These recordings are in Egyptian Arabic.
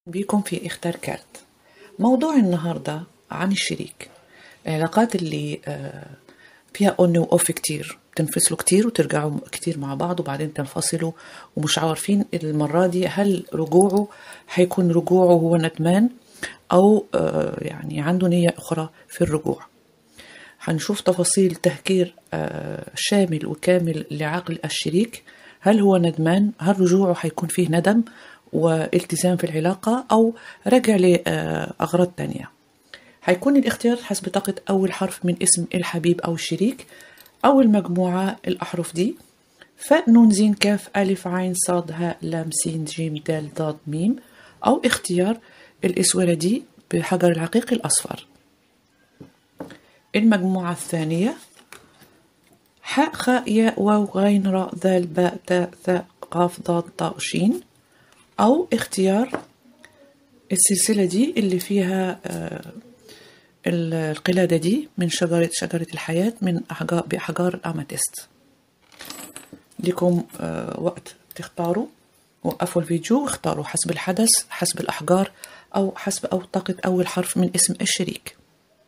بيكم في اختار كارت موضوع النهاردة عن الشريك العلاقات اللي آه، فيها اون واوف كتير بتنفصلوا كتير وترجعوا كتير مع بعض وبعدين تنفصلوا ومش عارفين المرة دي هل رجوعه هيكون رجوعه هو ندمان أو آه، يعني عنده نية أخرى في الرجوع هنشوف تفاصيل تهكير آه، شامل وكامل لعقل الشريك هل هو ندمان هل رجوعه هيكون فيه ندم والتزام في العلاقة أو رجع لأغراض تانية هيكون الاختيار حسب طاقة أول حرف من اسم الحبيب أو الشريك أو المجموعة الأحرف دي فاء نون زين كاف ألف عين صاد هاء لام سين جيم دال ضاد ميم أو اختيار الأسورة دي بحجر العقيق الأصفر المجموعة الثانية حاء خاء ياء واو غين راء ذال باء تاء ثاء قاف ضاد طاء شين أو اختيار السلسلة دي اللي فيها آه، القلادة دي من شجرة شجرة الحياة من أحجار بأحجار الأماتيست لكم آه، وقت تختاروا وقفوا الفيديو واختاروا حسب الحدث حسب الأحجار أو حسب أو طاقة أول حرف من اسم الشريك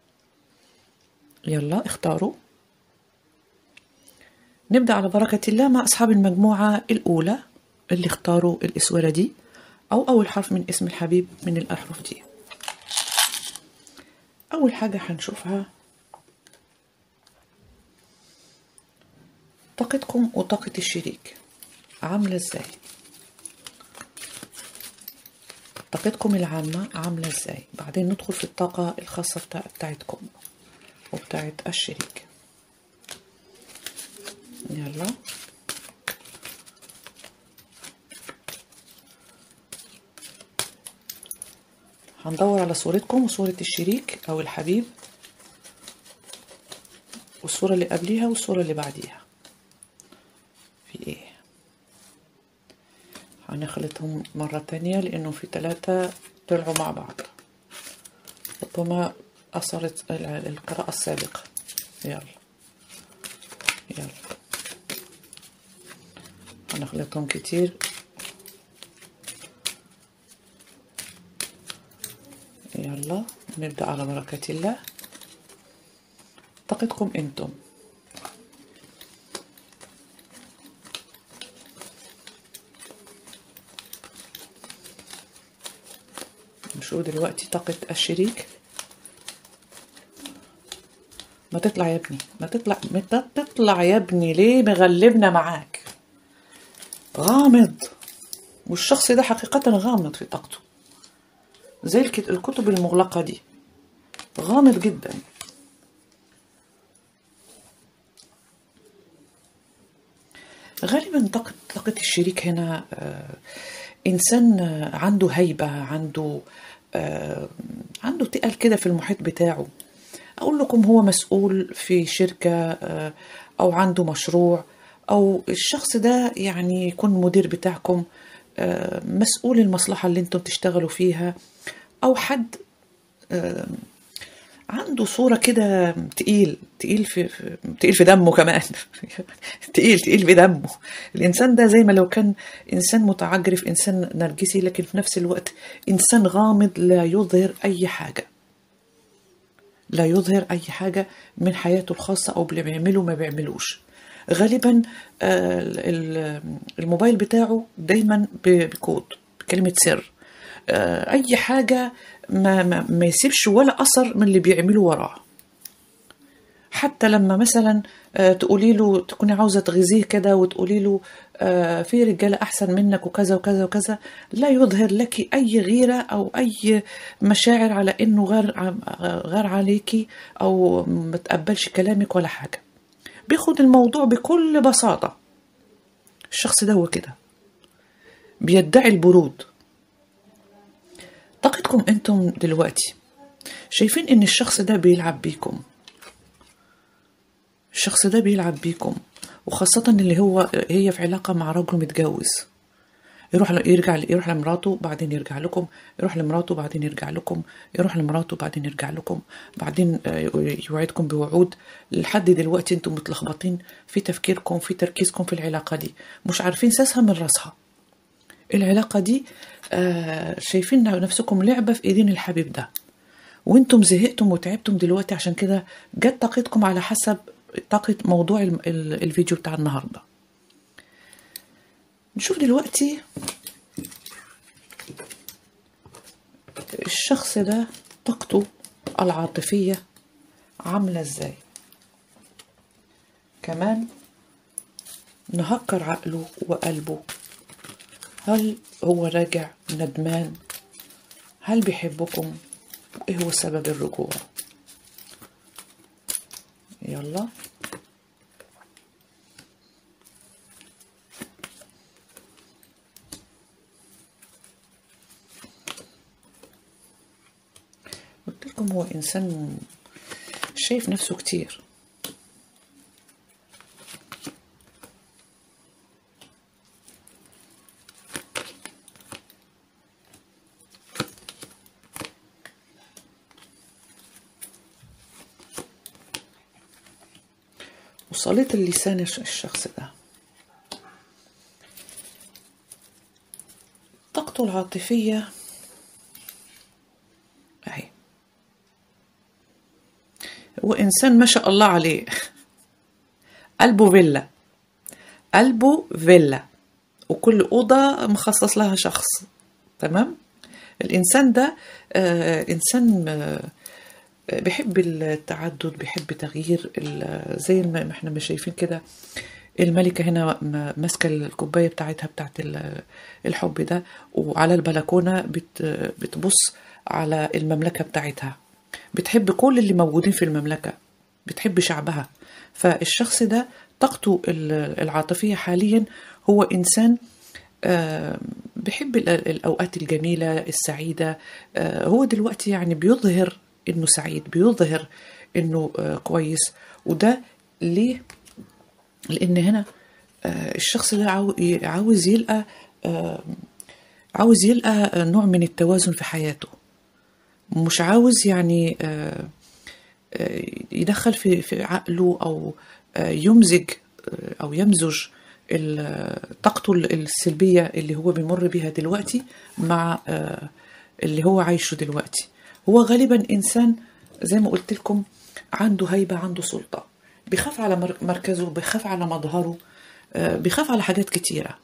يلا اختاروا نبدأ على بركة الله مع أصحاب المجموعة الأولى اللي اختاروا الأسورة دي أو أول حرف من اسم الحبيب من الأحرف دي أول حاجة هنشوفها طاقتكم وطاقة الشريك عاملة ازاي طاقتكم العامة عاملة ازاي بعدين ندخل في الطاقة الخاصة بتاع بتاعتكم وبتاعت الشريك يلا هندور على صورتكم وصورة الشريك أو الحبيب والصورة اللي قبليها والصورة اللي بعديها في ايه هنخلطهم مرة تانية لأنه في ثلاثة طلعوا مع بعض ربما أثرت ال- القراءة السابقة يلا يلا هنخلطهم كتير يلا نبدأ على بركة الله طاقتكم انتم نشوف دلوقتي طاقة الشريك ما تطلع يا ابني ما تطلع ما تطلع يا ابني ليه مغلبنا معاك غامض والشخص ده حقيقة غامض في طاقته زي الكت- الكتب المغلقة دي غامض جدا غالبا طاقة طاقة الشريك هنا آه، إنسان آه، عنده هيبة عنده آه، عنده تقل كده في المحيط بتاعه أقول لكم هو مسؤول في شركة آه، أو عنده مشروع أو الشخص ده يعني يكون مدير بتاعكم آه، مسؤول المصلحة اللي انتم تشتغلوا فيها أو حد آه، عنده صورة كده تقيل تقيل في في- تقيل في دمه كمان تقيل تقيل في دمه الإنسان ده زي ما لو كان إنسان متعجرف إنسان نرجسي لكن في نفس الوقت إنسان غامض لا يظهر أي حاجة لا يظهر أي حاجة من حياته الخاصة أو اللي بيعمله ما بيعملوش غالبا آه، ال- الموبايل بتاعه دايما ب- بكود بكلمة سر آه، أي حاجة ما, ما, ما يسيبش ولا أثر من اللي بيعمله وراه حتى لما مثلا آه، تقولي له تكوني عاوزة تغذيه كده وتقولي له آه، في رجالة أحسن منك وكذا وكذا وكذا لا يظهر لك أي غيرة أو أي مشاعر على إنه غير ع- غير عليكي أو ما تقبلش كلامك ولا حاجة بياخد الموضوع بكل بساطة الشخص ده هو كده بيدعي البرود طاقتكم انتم دلوقتي شايفين ان الشخص ده بيلعب بيكم الشخص ده بيلعب بيكم وخاصة اللي هو هي في علاقة مع رجل متجوز يروح يرجع يروح لمراته بعدين يرجع لكم يروح لمراته بعدين يرجع لكم يروح لمراته بعدين يرجع لكم بعدين آه، يوعدكم بوعود لحد دلوقتي انتم متلخبطين في تفكيركم في تركيزكم في العلاقة دي مش عارفين ساسها من راسها العلاقة دي آه شايفين نفسكم لعبة في ايدين الحبيب ده وانتم زهقتم وتعبتم دلوقتي عشان كده جت طاقتكم على حسب طاقة موضوع ال- ال- الفيديو بتاع النهاردة نشوف دلوقتي الشخص ده طاقته العاطفية عاملة ازاي كمان نهكر عقله وقلبه هل هو راجع ندمان هل بيحبكم ايه هو سبب الرجوع يلا قلت لكم هو انسان شايف نفسه كتير وصلت اللسان الش- الشخص ده طاقته العاطفية أهي هو إنسان ما شاء الله عليه قلبه فيلا قلبه فيلا وكل أوضة مخصص لها شخص تمام الإنسان ده آه إنسان آه بيحب التعدد بيحب تغيير ال- زي ما احنا مش شايفين كده الملكة هنا م- ماسكة الكوباية بتاعتها بتاعت ال- الحب ده وعلى البلكونة بت بتبص على المملكة بتاعتها بتحب كل اللي موجودين في المملكة بتحب شعبها فالشخص ده طاقته ال- العاطفية حاليا هو إنسان آه، بيحب ال- الأوقات الجميلة السعيدة آه، هو دلوقتي يعني بيظهر إنه سعيد بيظهر إنه آه، كويس وده ليه؟ لأن هنا آه، الشخص ده عاو- عاوز يلقى آه، عاوز يلقى نوع من التوازن في حياته مش عاوز يعني آه، آه، يدخل في في عقله او آه، يمزج آه، او يمزج ال- طاقته السلبيه اللي هو بيمر بيها دلوقتي مع آه، اللي هو عايشه دلوقتي هو غالبا انسان زي ما قلت لكم عنده هيبه عنده سلطه بيخاف على مر- مركزه بيخاف على مظهره آه، بيخاف على حاجات كتيره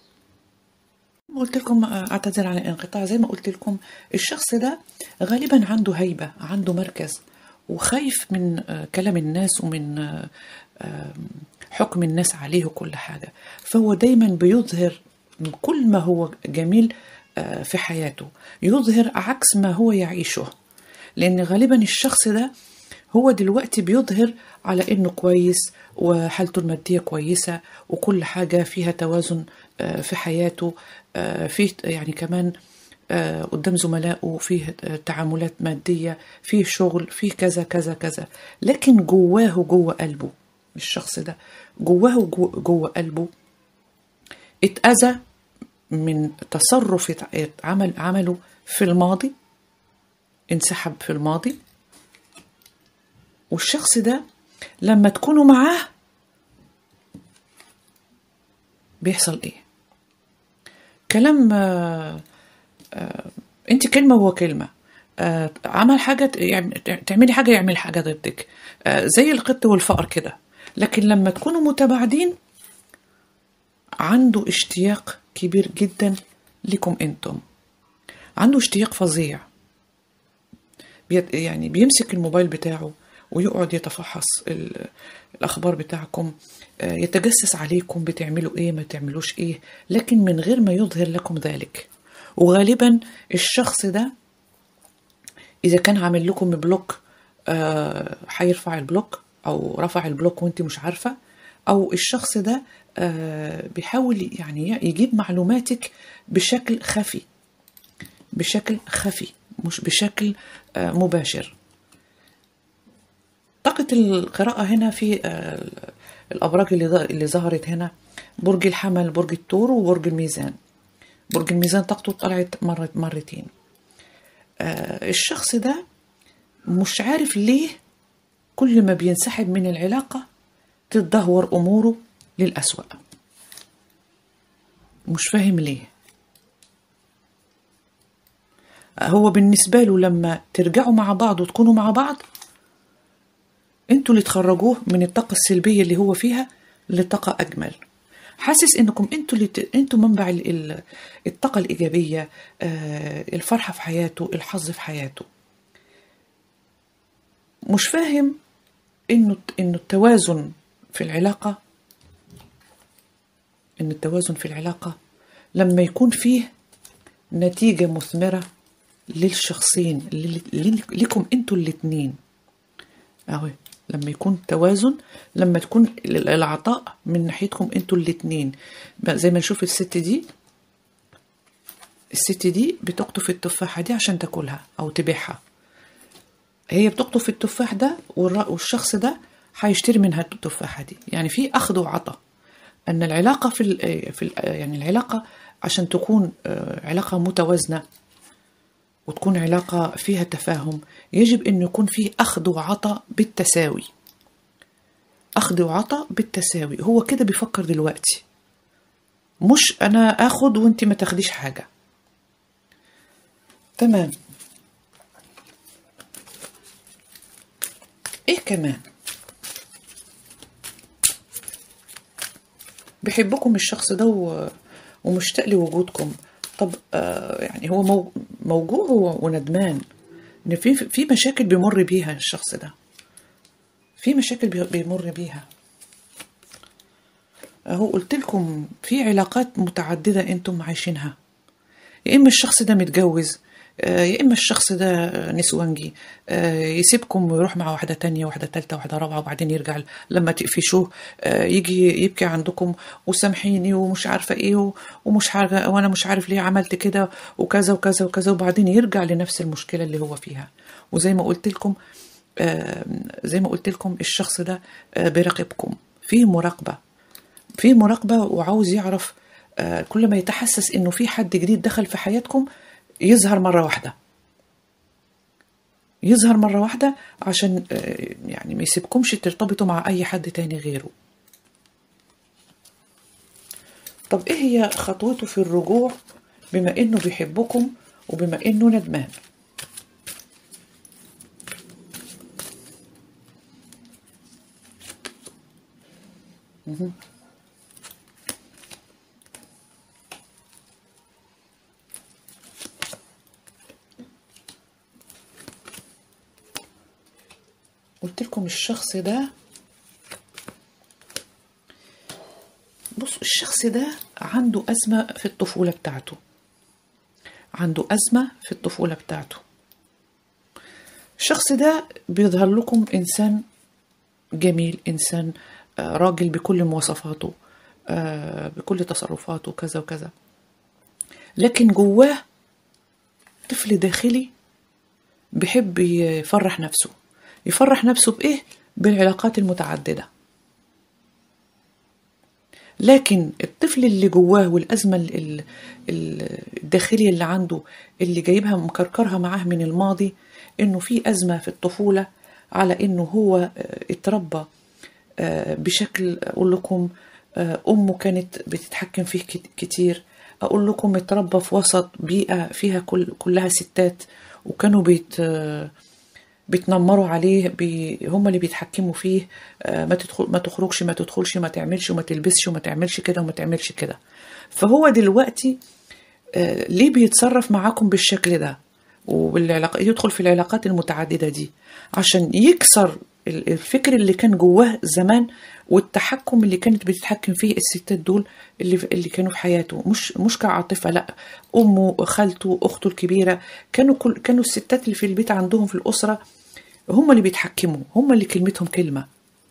قلت لكم اعتذر عن الانقطاع زي ما قلت لكم الشخص ده غالبا عنده هيبة عنده مركز وخايف من آه، كلام الناس ومن آه، آم، حكم الناس عليه وكل حاجة فهو دايما بيظهر كل ما هو جميل آه، في حياته يظهر عكس ما هو يعيشه لأن غالبا الشخص ده هو دلوقتي بيظهر على انه كويس وحالته الماديه كويسه وكل حاجه فيها توازن آه، في حياته آه، فيه يعني كمان آه، قدام زملائه فيه آه، تعاملات ماديه فيه شغل فيه كذا كذا كذا لكن جواه جوه قلبه الشخص ده جواه جو- جوه قلبه اتأذى من تصرف ات- عمل عمله في الماضي انسحب في الماضي والشخص ده لما تكونوا معاه بيحصل ايه كلام آه، آه، انت كلمة وهو كلمة آه، عمل حاجة ت- يعني تعملي حاجة يعمل حاجة ضدك آه، زي القط والفأر كده لكن لما تكونوا متباعدين عنده اشتياق كبير جدا لكم انتم عنده اشتياق فظيع بيت يعني بيمسك الموبايل بتاعه ويقعد يتفحص ال- الأخبار بتاعكم آه، يتجسس عليكم بتعملوا إيه ما تعملوش إيه لكن من غير ما يظهر لكم ذلك وغالبا الشخص ده إذا كان عامل لكم بلوك آه، هيرفع البلوك أو رفع البلوك وأنت مش عارفة أو الشخص ده آه، بيحاول يعني يجيب معلوماتك بشكل خفي بشكل خفي مش بشكل آه، مباشر طاقة القراءة هنا في آه، الأبراج اللي ظ- اللي ظهرت هنا برج الحمل برج الثور وبرج الميزان برج الميزان طاقته طلعت مرة مرتين آه، الشخص ده مش عارف ليه كل ما بينسحب من العلاقة تتدهور أموره للأسوأ مش فاهم ليه هو بالنسبة له لما ترجعوا مع بعض وتكونوا مع بعض انتوا اللي تخرجوه من الطاقة السلبية اللي هو فيها لطاقة أجمل حاسس انكم انتوا اللي ت... انتوا منبع ال... ال- الطاقة الإيجابية آه، الفرحة في حياته الحظ في حياته مش فاهم انه انه التوازن في العلاقة ان التوازن في العلاقة لما يكون فيه نتيجة مثمرة للشخصين لل- لل- لكم انتوا الاتنين اهو لما يكون توازن لما تكون ال- العطاء من ناحيتكم انتوا الاتنين بقى زي ما نشوف الست دي الست دي بتقطف التفاحة دي عشان تاكلها او تبيعها هي بتقطف التفاح ده والر- والشخص ده هيشتري منها التفاحة دي يعني في أخذ وعطاء أن العلاقة في ال في ال يعني العلاقة عشان تكون آه، علاقة متوازنة وتكون علاقة فيها تفاهم يجب أن يكون فيه أخذ وعطاء بالتساوي أخذ وعطاء بالتساوي هو كده بيفكر دلوقتي مش أنا أخد وأنت ما تاخديش حاجة تمام إيه كمان بيحبكم الشخص ده و... ومشتاق لوجودكم طب آه يعني هو مو... موجوع و- وندمان ان في في مشاكل بيمر بيها الشخص ده في مشاكل بي- بيمر بيها اهو قلت لكم في علاقات متعددة انتم عايشينها يا اما الشخص ده متجوز آه، يا اما الشخص ده نسوانجي آه، يسيبكم ويروح مع واحده تانية واحده تالتة واحده رابعه وبعدين يرجع لما تقفشوه آه، يجي يبكي عندكم وسامحيني ومش عارفه ايه و- ومش عارفه وانا مش عارف ليه عملت كده وكذا وكذا وكذا وبعدين يرجع لنفس المشكله اللي هو فيها وزي ما قلت لكم آه، زي ما قلت لكم الشخص ده آه، بيراقبكم في مراقبه في مراقبة وعاوز يعرف آه، كل ما يتحسس انه في حد جديد دخل في حياتكم يظهر مرة واحدة يظهر مرة واحدة عشان آه، يعني ما يسيبكمش ترتبطوا مع أي حد تاني غيره طب إيه هي خطوته في الرجوع بما إنه بيحبكم وبما إنه ندمان قلت لكم الشخص ده بص الشخص ده عنده أزمة في الطفولة بتاعته عنده أزمة في الطفولة بتاعته الشخص ده بيظهر لكم إنسان جميل إنسان آه، راجل بكل مواصفاته آه، بكل تصرفاته كذا وكذا لكن جواه طفل داخلي بيحب يفرح نفسه يفرح نفسه بإيه؟ بالعلاقات المتعددة لكن الطفل اللي جواه والأزمة ال- ال- ال- الداخلية اللي عنده اللي جايبها مكركرها معاه من الماضي إنه في أزمة في الطفولة على إنه هو آه، اتربى آه، بشكل أقول لكم آه، أمه كانت بتتحكم فيه كت- كتير أقول لكم اتربى في وسط بيئة فيها كل كلها ستات وكانوا بيت آه، بيتنمروا عليه بي هم اللي بيتحكموا فيه آه، ما تدخل ما تخرجش ما تدخلش ما تعملش وما تلبسش وما تعملش كده وما تعملش كده فهو دلوقتي آه، ليه بيتصرف معاكم بالشكل ده وبالعلاقة يدخل في العلاقات المتعددة دي عشان يكسر ال- الفكر اللي كان جواه زمان والتحكم اللي كانت بتتحكم فيه الستات دول اللي اللي كانوا في حياته مش مش كعاطفه لا امه خالته اخته الكبيره كانوا كل كانوا الستات اللي في البيت عندهم في الاسره هم اللي بيتحكموا هم اللي كلمتهم كلمه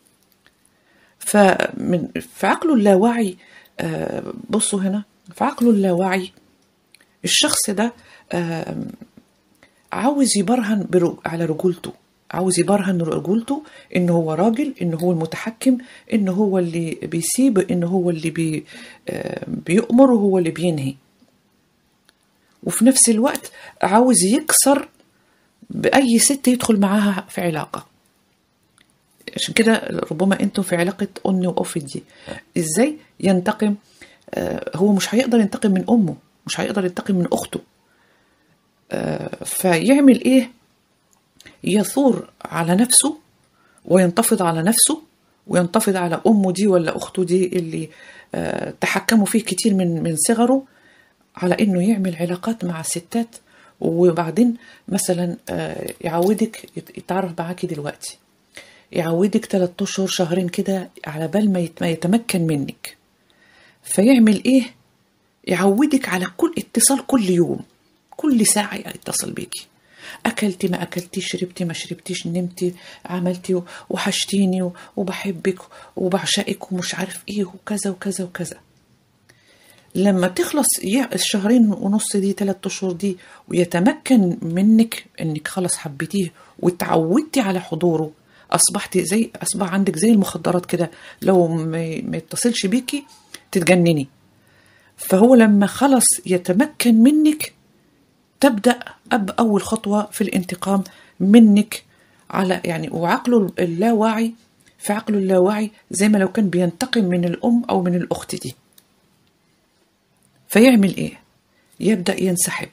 فمن في عقله اللاواعي آه، بصوا هنا في عقله اللاواعي الشخص ده آم، عاوز يبرهن برج... على رجولته عاوز يبرهن رجولته ان هو راجل ان هو المتحكم ان هو اللي بيسيب ان هو اللي بي... آه، بيؤمر وهو اللي بينهي وفي نفس الوقت عاوز يكسر بأي ست يدخل معاها في علاقة عشان كده ربما انتم في علاقة أني وأوفي دي ازاي ينتقم آه، هو مش هيقدر ينتقم من أمه مش هيقدر ينتقم من أخته آه، فيعمل ايه يثور على نفسه وينتفض على نفسه وينتفض على امه دي ولا اخته دي اللي آه، تحكموا فيه كتير من من صغره على انه يعمل علاقات مع الستات وبعدين مثلا آه، يعودك يت- يتعرف معاكي دلوقتي يعودك ثلاث اشهر شهرين كده على بال ما يت- ما يتمكن منك فيعمل ايه يعودك على كل اتصال كل يوم كل ساعة يتصل بيكي أكلتي ما أكلتيش شربتي ما شربتيش نمتي عملتي وحشتيني وبحبك وبعشقك ومش عارف إيه وكذا وكذا وكذا لما تخلص يع- الشهرين ونص دي ثلاث اشهر دي ويتمكن منك انك خلاص حبيتيه وتعودتي على حضوره اصبحتي زي اصبح عندك زي المخدرات كده لو ما ما يتصلش بيكي تتجنني فهو لما خلص يتمكن منك تبدا اب اول خطوه في الانتقام منك على يعني وعقله اللاواعي في عقله اللاواعي زي ما لو كان بينتقم من الام او من الاخت دي فيعمل ايه يبدا ينسحب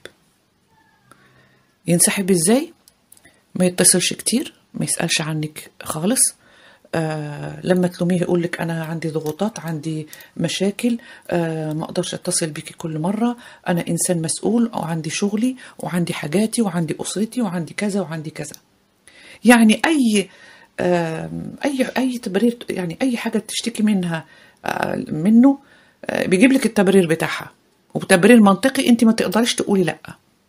ينسحب ازاي ما يتصلش كتير ما يسالش عنك خالص آه لما تلوميه يقول لك انا عندي ضغوطات عندي مشاكل آه ما اقدرش اتصل بيكي كل مره انا انسان مسؤول وعندي شغلي وعندي حاجاتي وعندي اسرتي وعندي كذا وعندي كذا يعني اي آم، اي اي تبرير يعني اي حاجه تشتكي منها آه، منه آه، بيجيب لك التبرير بتاعها وبتبرير منطقي انت ما تقدريش تقولي لا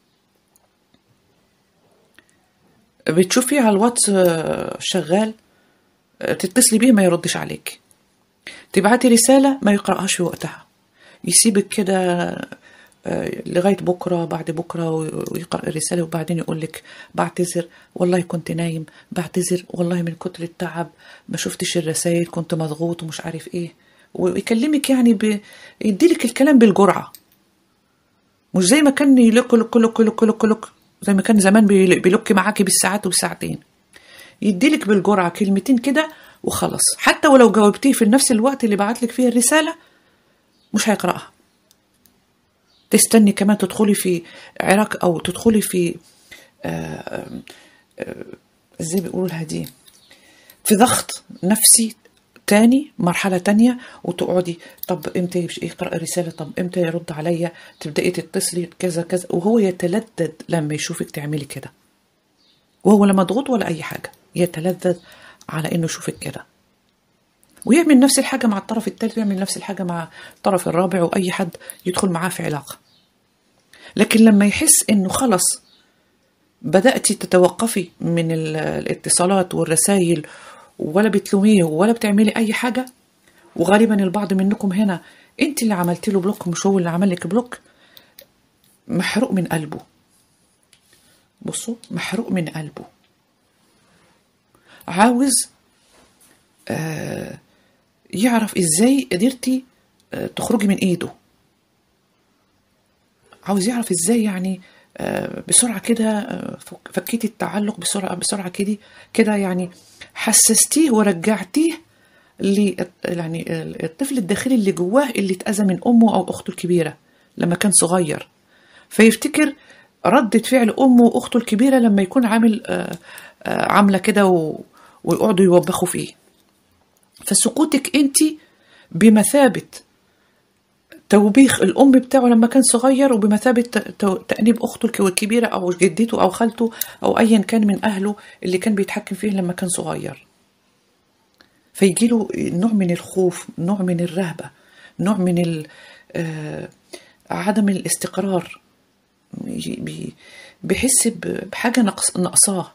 بتشوفي على الواتس آه، شغال آه، تتصلي بيه ما يردش عليك تبعتي رسالة ما يقرأهاش في وقتها يسيبك كده آه، لغاية بكرة بعد بكرة ويقرأ الرسالة وبعدين يقول لك بعتذر والله كنت نايم بعتذر والله من كتر التعب ما شفتش الرسائل كنت مضغوط ومش عارف ايه ويكلمك يعني ب... يديلك الكلام بالجرعة مش زي ما كان يلك لك لك لك لك لك زي ما كان زمان بيل- بيلك معاكي بالساعات وبالساعتين يديلك بالجرعة كلمتين كده وخلاص حتى ولو جاوبتيه في نفس الوقت اللي بعتلك فيه الرسالة مش هيقرأها تستني كمان تدخلي في عراق أو تدخلي في آه، آه، ازاي بيقولوا لها دي في ضغط نفسي تاني مرحلة تانية وتقعدي طب امتى يش- يقرأ الرسالة طب امتى يرد عليا تبدأي تتصلي كذا كذا وهو يتلذذ لما يشوفك تعملي كده وهو لا مضغوط ولا أي حاجة يتلذذ على إنه يشوفك كده ويعمل نفس الحاجة مع الطرف الثالث ويعمل نفس الحاجة مع الطرف الرابع وأي حد يدخل معاه في علاقة لكن لما يحس إنه خلص بدأتي تتوقفي من ال- الاتصالات والرسائل ولا بتلوميه ولا بتعملي أي حاجة وغالبا البعض منكم هنا انت اللي عملتي له بلوك مش هو اللي عمل لك بلوك محروق من قلبه بصوا محروق من قلبه عاوز آه يعرف ازاي قدرتي آه تخرجي من ايده عاوز يعرف ازاي يعني آه، بسرعه كده آه، فك- فكيتي التعلق بسرعه بسرعه كده كده يعني حسستيه ورجعتيه ل يعني الطفل الداخلي اللي جواه اللي اتأذى من امه او اخته الكبيره لما كان صغير فيفتكر ردة فعل امه واخته الكبيره لما يكون عامل آه، آه، عامله كده و- ويقعدوا يوبخوا فيه فسقوطك انت بمثابه توبيخ الأم بتاعه لما كان صغير وبمثابة ت- ت- تأنيب أخته الك- الكبيرة أو جدته أو خالته أو أيا كان من أهله اللي كان بيتحكم فيه لما كان صغير فيجيله نوع من الخوف نوع من الرهبة نوع من ال- آه، عدم الاستقرار يجي- بي- بيحس ب- بحاجة نقص ناقصاه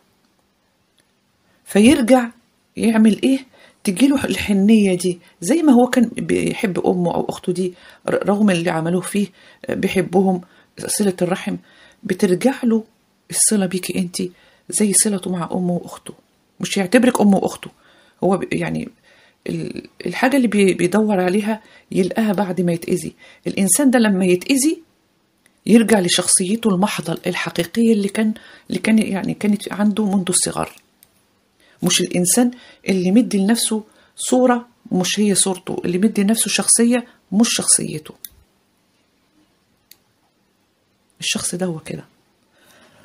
فيرجع يعمل ايه تجيله الحنية دي زي ما هو كان بيحب أمه أو أخته دي ر- رغم اللي عملوه فيه بيحبهم صلة الرحم بترجع له الصلة بيكي أنت زي صلته مع أمه وأخته مش يعتبرك أمه وأخته هو بي- يعني ال- الحاجة اللي بي- بيدور عليها يلقاها بعد ما يتأذي الإنسان ده لما يتأذي يرجع لشخصيته المحضة الحقيقية اللي كان اللي كان يعني كانت عنده منذ الصغر مش الإنسان اللي مدي لنفسه صورة مش هي صورته اللي مدي لنفسه شخصية مش شخصيته الشخص ده هو كده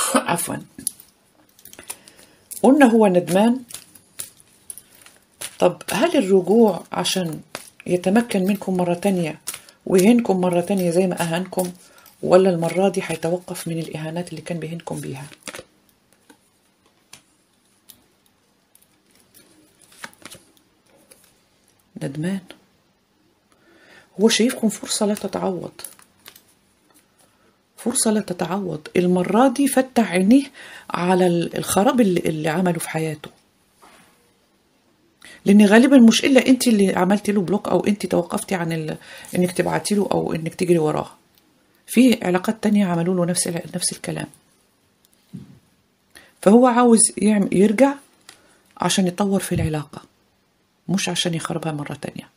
عفوا قلنا هو ندمان طب هل الرجوع عشان يتمكن منكم مرة تانية ويهينكم مرة تانية زي ما أهانكم ولا المرة دي هيتوقف من الإهانات اللي كان بيهينكم بيها ندمان هو شايفكم فرصة لا تتعوض فرصة لا تتعوض المرة دي فتح عينيه على ال- الخراب اللي, اللي عمله في حياته لان غالبا مش الا انت اللي عملتي له بلوك او انت توقفتي عن ال... انك تبعتي له او انك تجري وراه في علاقات تانية عملوا له نفس ال- نفس الكلام فهو عاوز يعمل يرجع عشان يطور في العلاقة مش عشان يخربها مرة تانية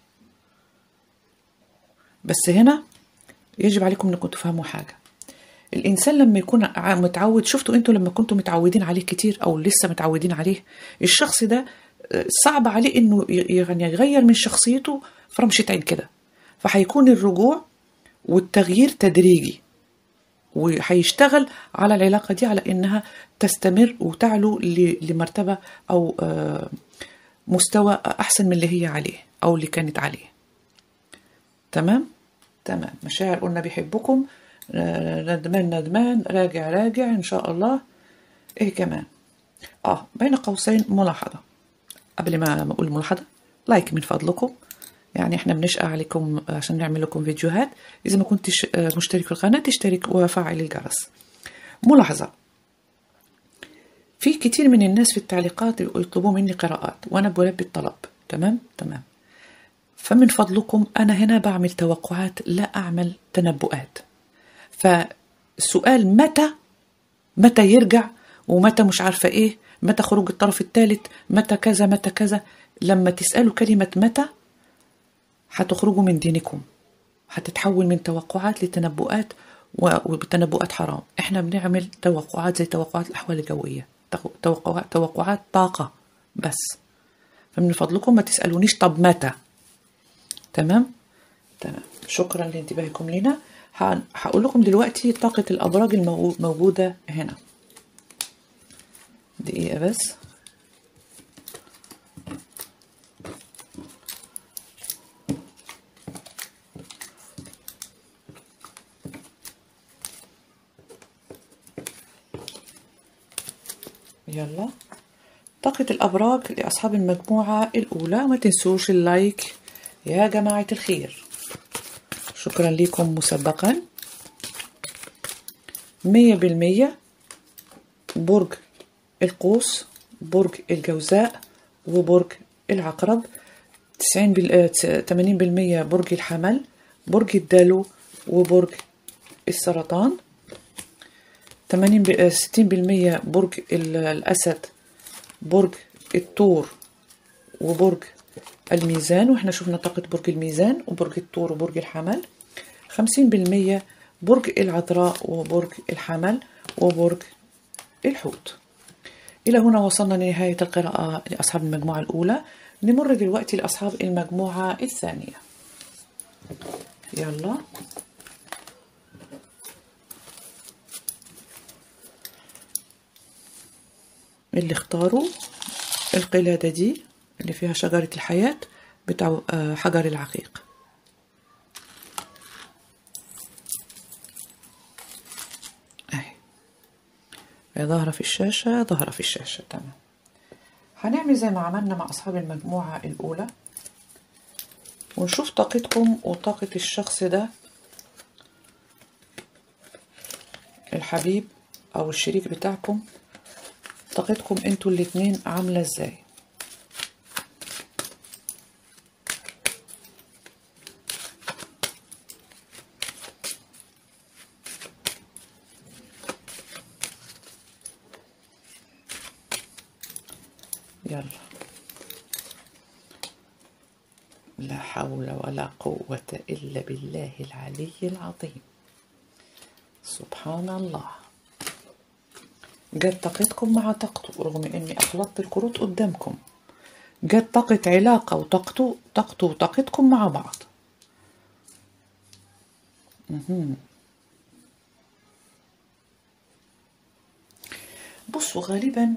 بس هنا يجب عليكم انكم تفهموا حاجة الانسان لما يكون ع- متعود شفتوا انتوا لما كنتوا متعودين عليه كتير او لسه متعودين عليه الشخص ده آه، صعب عليه انه ي- يعني يغير من شخصيته في رمشة عين كده فهيكون الرجوع والتغيير تدريجي وهيشتغل على العلاقة دي على إنها تستمر وتعلو ل- لمرتبة أو آه، مستوى أحسن من اللي هي عليه أو اللي كانت عليه تمام تمام مشاعر قلنا بيحبكم آه، ندمان ندمان راجع راجع إن شاء الله إيه كمان آه بين قوسين ملاحظة قبل ما ما أقول ملاحظة لايك من فضلكم يعني احنا بنشقى عليكم عشان نعمل لكم فيديوهات اذا ما كنتش آه، مشترك في القناه تشترك وفعل الجرس ملاحظه في كتير من الناس في التعليقات يطلبوا مني قراءات وانا بلبي الطلب تمام تمام فمن فضلكم انا هنا بعمل توقعات لا اعمل تنبؤات فسؤال متى متى يرجع ومتى مش عارفة ايه متى خروج الطرف الثالث متى كذا متى كذا لما تسألوا كلمة متى هتخرجوا من دينكم هتتحول من توقعات لتنبؤات و- وبتنبؤات حرام احنا بنعمل توقعات زي توقعات الأحوال الجوية تو- توقعات توقعات طاقة بس فمن فضلكم ما تسألونيش طب متى تمام تمام شكرا لانتباهكم لنا ه- هقول لكم دلوقتي طاقة الأبراج الموجودة هنا دقيقة بس يلا طاقة الأبراج لأصحاب المجموعة الأولى ما تنسوش اللايك يا جماعة الخير شكرا لكم مسبقا مية بالمية برج القوس برج الجوزاء وبرج العقرب تسعين بال تمانين بالمية برج الحمل برج الدلو وبرج السرطان تمانين ب- ستين بالمية برج ال- الأسد برج الثور وبرج الميزان واحنا شفنا طاقة برج الميزان وبرج الثور وبرج الحمل خمسين بالمية برج العذراء وبرج الحمل وبرج الحوت إلى هنا وصلنا لنهاية القراءة لأصحاب المجموعة الأولى نمر دلوقتي لأصحاب المجموعة الثانية يلا اللي اختاروا القلادة دي اللي فيها شجرة الحياة بتاع آه، حجر العقيق اهي هي ظاهرة في الشاشة ظاهرة في الشاشة تمام هنعمل زي ما عملنا مع أصحاب المجموعة الأولى ونشوف طاقتكم وطاقة الشخص ده الحبيب أو الشريك بتاعكم طاقتكم انتوا الاتنين عاملة ازاي يلا لا حول ولا قوة إلا بالله العلي العظيم سبحان الله جت طاقتكم مع طاقته رغم اني اخلطت الكروت قدامكم جت طاقة علاقة وطاقته طاقته وطاقتكم مع بعض مهم. بصوا غالبا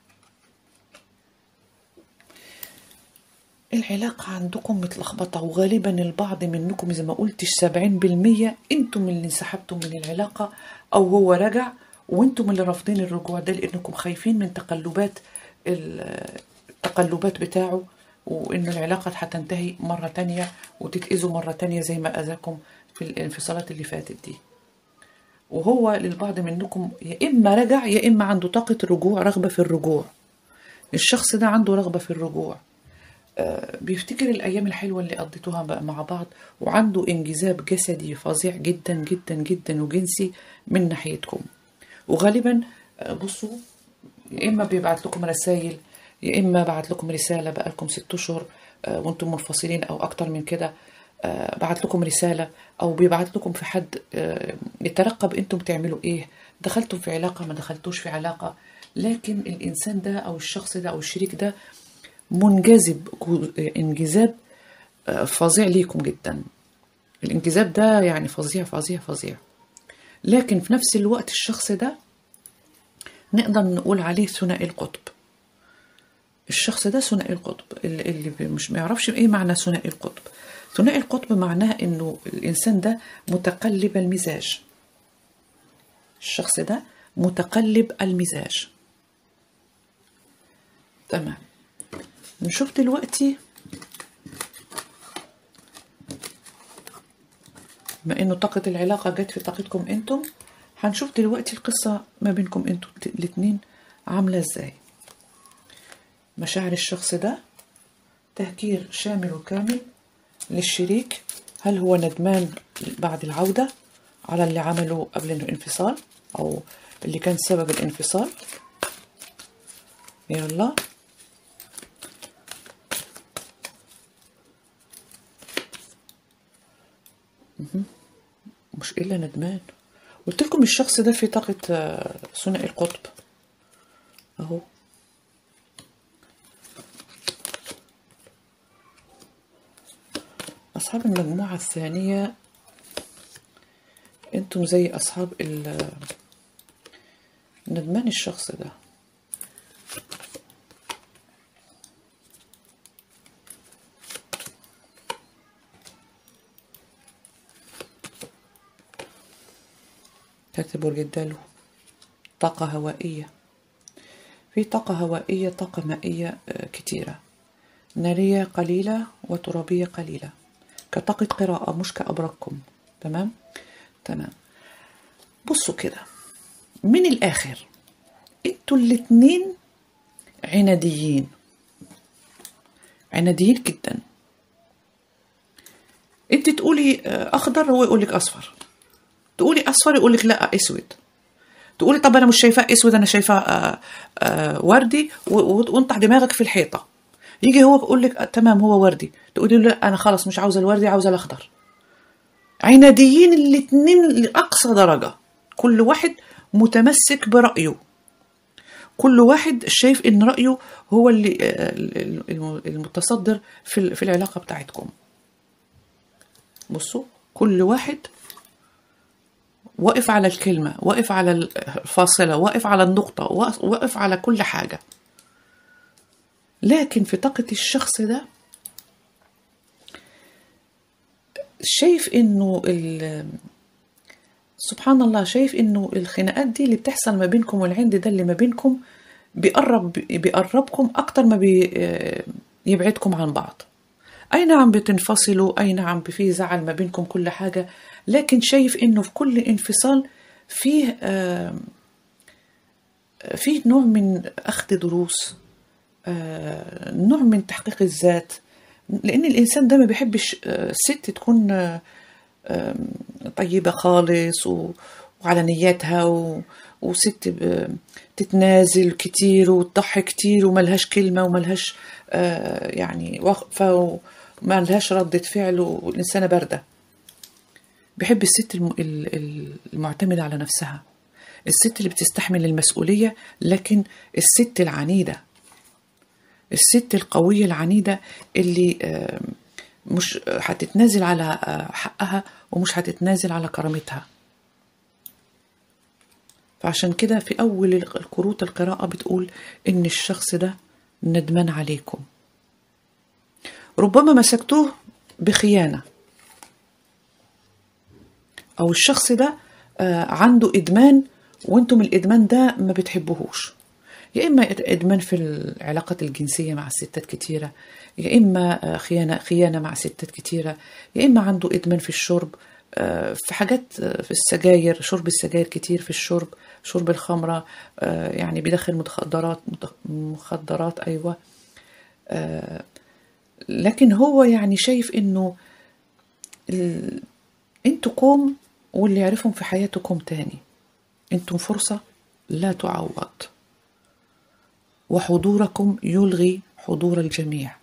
العلاقة عندكم متلخبطة وغالبا البعض منكم زي ما قلتش سبعين بالمية انتم اللي انسحبتم من العلاقة او هو رجع وانتم اللي رافضين الرجوع ده لانكم خايفين من تقلبات ال- التقلبات بتاعه وان العلاقة هتنتهي مرة تانية وتتأذوا مرة تانية زي ما أذاكم في الانفصالات اللي فاتت دي وهو للبعض منكم يا إما رجع يا إما عنده طاقة رجوع رغبة في الرجوع الشخص ده عنده رغبة في الرجوع آه، بيفتكر الأيام الحلوة اللي قضيتوها بقى مع بعض وعنده انجذاب جسدي فظيع جدا جدا جدا وجنسي من ناحيتكم وغالبا آه، بصوا يا إما بيبعت لكم رسائل يا إما بعت لكم رسالة بقالكم ست أشهر آه، وأنتم منفصلين أو أكتر من كده آه، بعت لكم رسالة أو بيبعت لكم في حد آه، يترقب أنتم تعملوا إيه دخلتم في علاقة ما دخلتوش في علاقة لكن الإنسان ده أو الشخص ده أو الشريك ده منجذب جو- انجذاب آه، فظيع ليكم جدا الانجذاب ده يعني فظيع فظيع فظيع لكن في نفس الوقت الشخص ده نقدر نقول عليه ثنائي القطب الشخص ده ثنائي القطب اللي اللي بي- مش ما يعرفش ايه معنى ثنائي القطب ثنائي القطب معناه انه الانسان ده متقلب المزاج الشخص ده متقلب المزاج تمام نشوف دلوقتي بما انه طاقة العلاقة جت في طاقتكم انتم هنشوف دلوقتي القصة ما بينكم انتم الاتنين عاملة ازاي مشاعر الشخص ده تهجير شامل وكامل للشريك هل هو ندمان بعد العودة على اللي عمله قبل الانفصال أو اللي كان سبب الانفصال يلا مهم. مش إلا ندمان قلت لكم الشخص ده في طاقة آه، ثنائي القطب أهو أصحاب المجموعة الثانية أنتم زي أصحاب ال- ندمان الشخص ده كاتب برج الدلو طاقة هوائية في طاقة هوائية طاقة مائية آه، كتيرة نارية قليلة وترابية قليلة كطاقة قراءة مش كأبرقكم تمام تمام بصوا كده من الآخر انتوا الاتنين عناديين عناديين جدا انت تقولي آه، اخضر هو يقول لك اصفر تقولي اصفر يقول لك لا اسود تقولي طب انا مش شايفاه اسود انا شايفاه آه، آه، وردي و- و- وانطح دماغك في الحيطه يجي هو يقول لك آه، تمام هو وردي تقولي له لا انا خلاص مش عاوزه الوردي عاوزه الاخضر عناديين الاتنين لاقصى درجه كل واحد متمسك برايه كل واحد شايف ان رايه هو اللي آه، الم- المتصدر في ال- في العلاقه بتاعتكم بصوا كل واحد واقف على الكلمة واقف على الفاصلة واقف على النقطة واقف واقف على كل حاجة لكن في طاقة الشخص ده شايف انه ال- سبحان الله شايف انه الخناقات دي اللي بتحصل ما بينكم والعند ده اللي ما بينكم بيقرب بيقربكم اكتر ما بيبعدكم عن بعض اي نعم بتنفصلوا اي نعم في زعل ما بينكم كل حاجة لكن شايف انه في كل انفصال فيه آه، فيه نوع من اخذ دروس آه، نوع من تحقيق الذات لان الانسان ده ما بيحبش آه، الست تكون آه، آم، طيبة خالص و... وعلى نياتها و... وست ب... تتنازل كتير وتضحي كتير وملهاش كلمة وملهاش آه يعني وقفة وملهاش ردة فعل والإنسانة باردة بيحب الست الم... ال- ال- المعتمدة على نفسها الست اللي بتستحمل المسؤولية لكن الست العنيدة الست القوية العنيدة اللي آم، مش هتتنازل على آه، حقها ومش هتتنازل على كرامتها فعشان كده في أول الكروت القراءة بتقول إن الشخص ده ندمان عليكم ربما مسكتوه بخيانة أو الشخص ده آه، عنده إدمان وانتم الإدمان ده ما بتحبوهوش يا إما إدمان في العلاقات الجنسية مع الستات كتيرة يا إما آه، خيانة خيانة مع ستات كتيرة يا إما عنده إدمان في الشرب آه، في حاجات آه، في السجاير شرب السجاير كتير في الشرب شرب الخمرة آه، يعني بيدخل مخدرات مخدرات أيوة آه، لكن هو يعني شايف إنه ال... انتوا كوم واللي يعرفهم في حياتكم تاني انتم فرصة لا تعوض وحضوركم يلغي حضور الجميع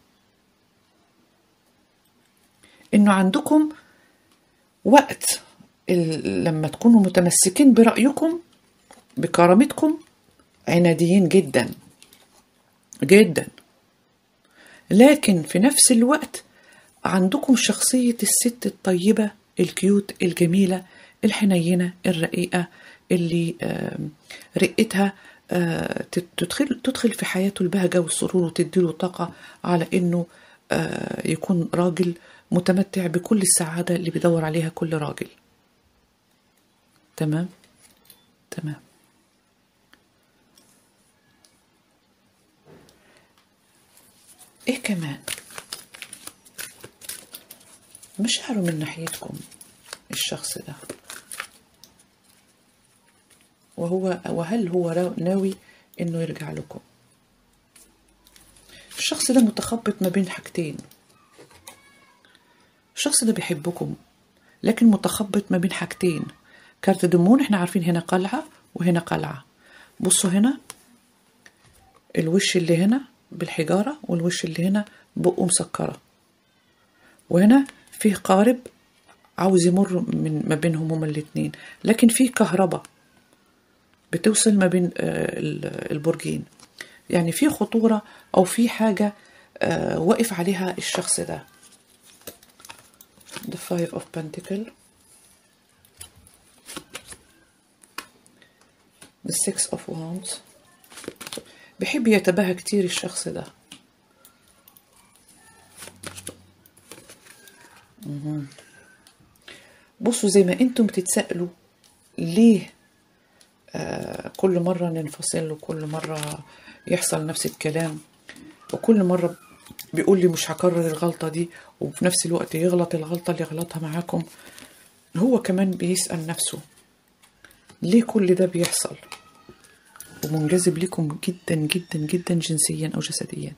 انه عندكم وقت ال- لما تكونوا متمسكين برأيكم بكرامتكم عناديين جدا جدا لكن في نفس الوقت عندكم شخصية الست الطيبة الكيوت الجميلة الحنينة الرقيقة اللي آم، رقتها آه، تت- تدخل تدخل في حياته البهجة والسرور وتديله طاقة على إنه آه، يكون راجل متمتع بكل السعادة اللي بيدور عليها كل راجل تمام تمام ايه كمان مشاعره من ناحيتكم الشخص ده وهو وهل هو را- ناوي انه يرجع لكم الشخص ده متخبط ما بين حاجتين الشخص ده بيحبكم لكن متخبط ما بين حاجتين كارت دمون احنا عارفين هنا قلعة وهنا قلعة بصوا هنا الوش اللي هنا بالحجارة والوش اللي هنا بقه مسكرة وهنا فيه قارب عاوز يمر من ما بينهم هما الاتنين لكن فيه كهرباء بتوصل ما بين آه، ال- البرجين يعني في خطورة أو في حاجة آه، واقف عليها الشخص ده The Five of Pentacle The Six of Wands بيحب يتباهى كتير الشخص ده مهم. بصوا زي ما انتم بتتسألوا ليه آه كل مرة ننفصل وكل مرة يحصل نفس الكلام وكل مرة بيقول لي مش هكرر الغلطة دي وفي نفس الوقت يغلط الغلطة اللي غلطها معاكم هو كمان بيسأل نفسه ليه كل ده بيحصل ومنجذب لكم جدا جدا جدا جنسيا أو جسديا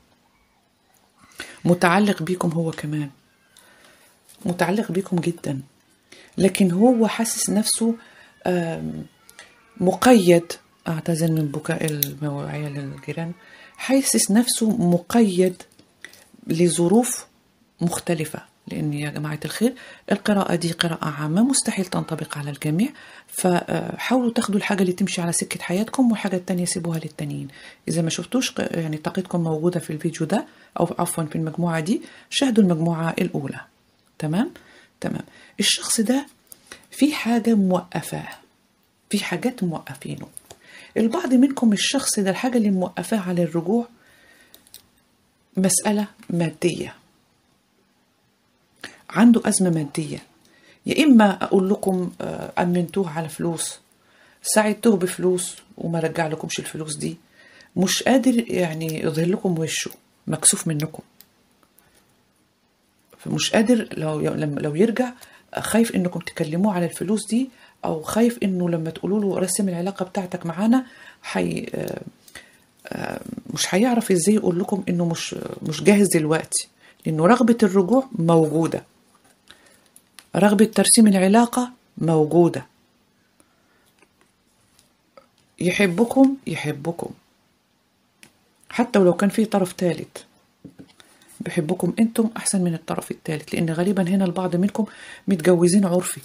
متعلق بيكم هو كمان متعلق بيكم جدا لكن هو حاسس نفسه آم، مقيد أعتذر من بكاء الموعية للجيران حاسس نفسه مقيد لظروف مختلفة لأن يا جماعة الخير القراءة دي قراءة عامة مستحيل تنطبق على الجميع فحاولوا تاخدوا الحاجة اللي تمشي على سكة حياتكم والحاجة التانية سيبوها للتانيين إذا ما شفتوش ق- يعني طاقتكم موجودة في الفيديو ده أو عفوا في المجموعة دي شاهدوا المجموعة الأولى تمام تمام الشخص ده في حاجة موقفاه في حاجات موقفينه البعض منكم الشخص ده الحاجة اللي موقفاه على الرجوع مسألة مادية عنده أزمة مادية يا إما أقول لكم آه، أمنتوه على فلوس ساعدتوه بفلوس وما رجع لكمش الفلوس دي مش قادر يعني يظهر لكم وشه مكسوف منكم فمش قادر لو لما لو يرجع خايف انكم تكلموه على الفلوس دي او خايف انه لما تقولوا له رسم العلاقه بتاعتك معانا حي آه، آه، مش هيعرف ازاي يقول لكم انه مش مش جاهز دلوقتي لانه رغبه الرجوع موجوده رغبه ترسيم العلاقه موجوده يحبكم يحبكم حتى ولو كان في طرف ثالث بحبكم انتم احسن من الطرف الثالث لان غالبا هنا البعض منكم متجوزين عرفي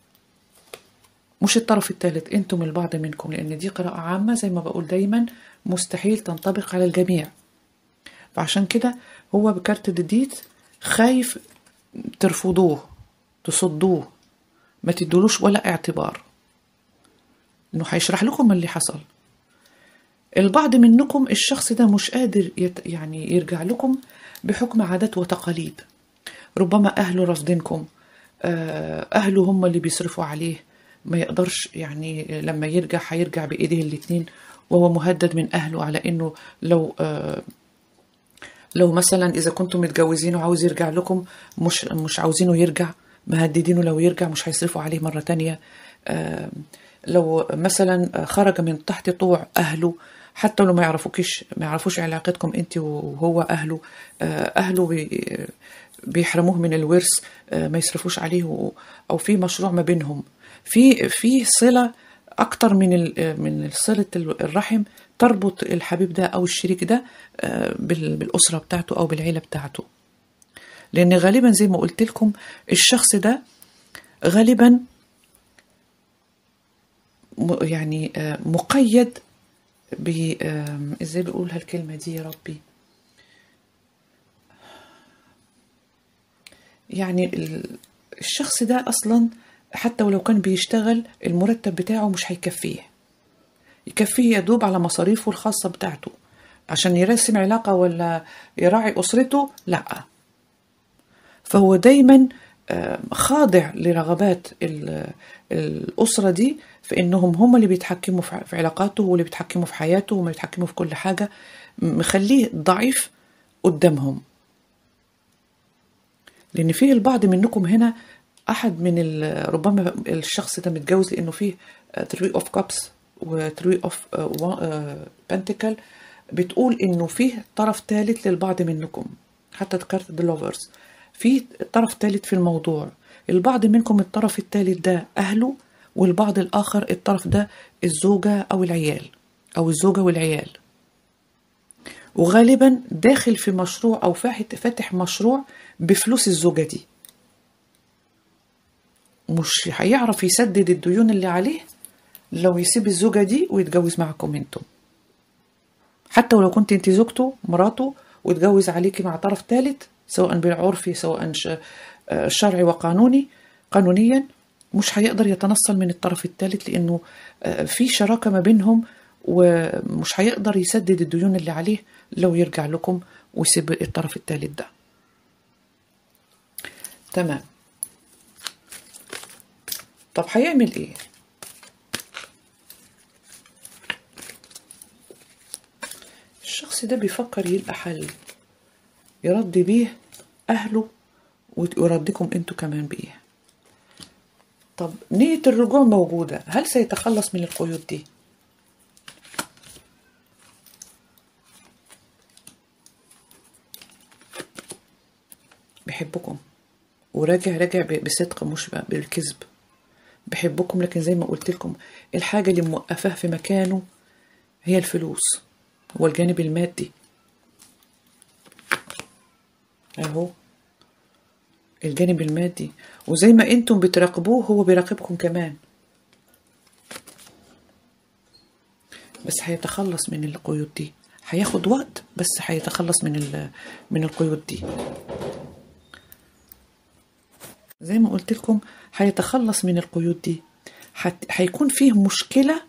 مش الطرف الثالث انتم البعض منكم لان دي قراءة عامة زي ما بقول دايما مستحيل تنطبق على الجميع فعشان كده هو بكارت جديد خايف ترفضوه تصدوه ما تدولوش ولا اعتبار انه هيشرح لكم اللي حصل البعض منكم الشخص ده مش قادر يت يعني يرجع لكم بحكم عادات وتقاليد ربما أهله رافضينكم آه، أهله هم اللي بيصرفوا عليه ما يقدرش يعني لما يرجع هيرجع بإيديه الاتنين وهو مهدد من أهله على إنه لو آه، لو مثلا إذا كنتم متجوزين وعاوز يرجع لكم مش مش عاوزينه يرجع مهددينه لو يرجع مش هيصرفوا عليه مرة تانية آه، لو مثلا خرج من تحت طوع أهله حتى لو ما يعرفوكيش ما يعرفوش علاقتكم انت وهو اهله آه، اهله بي بيحرموه من الورث آه، ما يصرفوش عليه و- او في مشروع ما بينهم في في صله اكتر من ال- من صله الرحم تربط الحبيب ده او الشريك ده آه، بال- بالاسره بتاعته او بالعيله بتاعته لان غالبا زي ما قلت لكم الشخص ده غالبا م- يعني آه، مقيد ب آم، ازاي بيقول هالكلمة دي يا ربي يعني ال- الشخص ده اصلا حتى ولو كان بيشتغل المرتب بتاعه مش هيكفيه يكفيه يدوب على مصاريفه الخاصة بتاعته عشان يرسم علاقة ولا يراعي أسرته لا فهو دايما آه، خاضع لرغبات ال- الأسرة دي في إنهم هم اللي بيتحكموا في في علاقاته واللي بيتحكموا في حياته وما بيتحكموا في كل حاجة مخليه ضعيف قدامهم لأن في البعض منكم هنا أحد من ال- ربما الشخص ده متجوز لأنه فيه تري أوف كابس وتري أوف بنتكل بتقول إنه فيه طرف ثالث للبعض منكم حتى كارت بلوفرز في طرف ثالث في الموضوع البعض منكم الطرف الثالث ده أهله والبعض الآخر الطرف ده الزوجة أو العيال أو الزوجة والعيال وغالبا داخل في مشروع أو فاحت- فاتح مشروع بفلوس الزوجة دي مش هيعرف يسدد الديون اللي عليه لو يسيب الزوجة دي ويتجوز معكم انتم حتى ولو كنت انت زوجته مراته وتجوز عليكي مع طرف ثالث سواء بالعرفي سواء ش- آه، شرعي وقانوني قانونيا مش هيقدر يتنصل من الطرف الثالث لانه آه، في شراكة ما بينهم ومش هيقدر يسدد الديون اللي عليه لو يرجع لكم ويسيب الطرف الثالث ده تمام طب هيعمل ايه الشخص ده بيفكر يلقى حل يرضي بيه اهله ويرضيكم انتوا كمان بيه طب نية الرجوع موجودة هل سيتخلص من القيود دي بحبكم وراجع راجع ب- بصدق مش ب- بالكذب بحبكم لكن زي ما قلت لكم الحاجة اللي موقفاه في مكانه هي الفلوس هو الجانب المادي اهو الجانب المادي وزي ما انتم بتراقبوه هو بيراقبكم كمان بس هيتخلص من القيود دي هياخد وقت بس هيتخلص من ال- من القيود دي زي ما قلت لكم هيتخلص من القيود دي هت- هيكون فيه مشكلة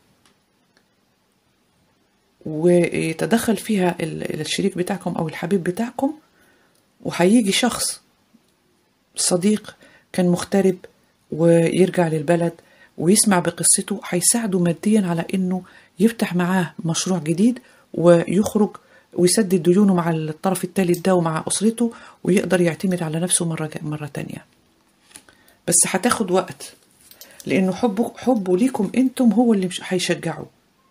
ويتدخل فيها ال- الشريك بتاعكم أو الحبيب بتاعكم وهيجي شخص صديق كان مغترب ويرجع للبلد ويسمع بقصته هيساعده ماديا على انه يفتح معاه مشروع جديد ويخرج ويسدد ديونه مع الطرف الثالث ده ومع اسرته ويقدر يعتمد على نفسه مره مره تانية بس هتاخد وقت لانه حبه حبه ليكم انتم هو اللي مش هيشجعه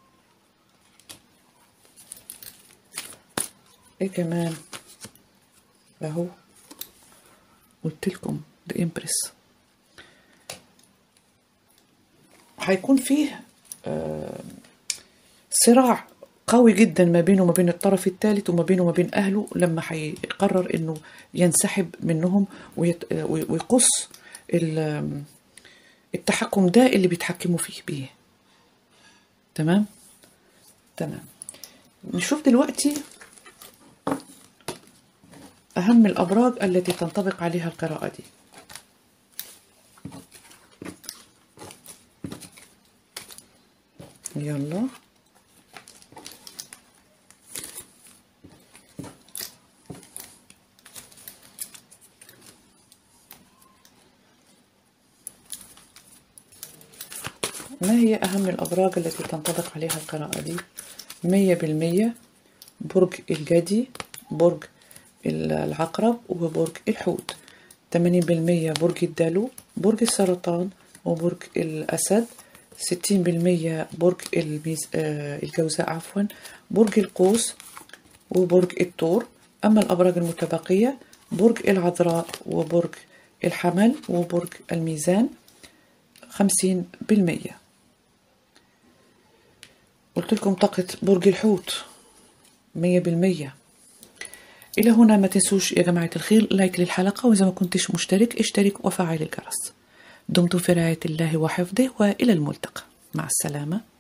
ايه كمان اهو قلت لكم ده امبرس هيكون فيه آه، صراع قوي جدا ما بينه وما بين الطرف الثالث وما بينه وما بين اهله لما هيقرر انه ينسحب منهم ويت- آه، ويقص ال- التحكم ده اللي بيتحكموا فيه بيه تمام تمام نشوف دلوقتي أهم الأبراج التي تنطبق عليها القراءة دي يلا ما هي أهم الأبراج التي تنطبق عليها القراءة دي؟ مية بالمية برج الجدي برج العقرب وبرج الحوت تمانين بالمية برج الدلو برج السرطان وبرج الأسد ستين بالمية برج الميز... آه الجوزاء عفوا برج القوس وبرج الثور أما الأبراج المتبقية برج العذراء وبرج الحمل وبرج الميزان خمسين بالمية قلت لكم طاقة برج الحوت مية بالمية إلى هنا ما تنسوش يا جماعة الخير لايك للحلقة وإذا ما كنتش مشترك اشترك وفعل الجرس دمتم في رعاية الله وحفظه وإلى الملتقى مع السلامة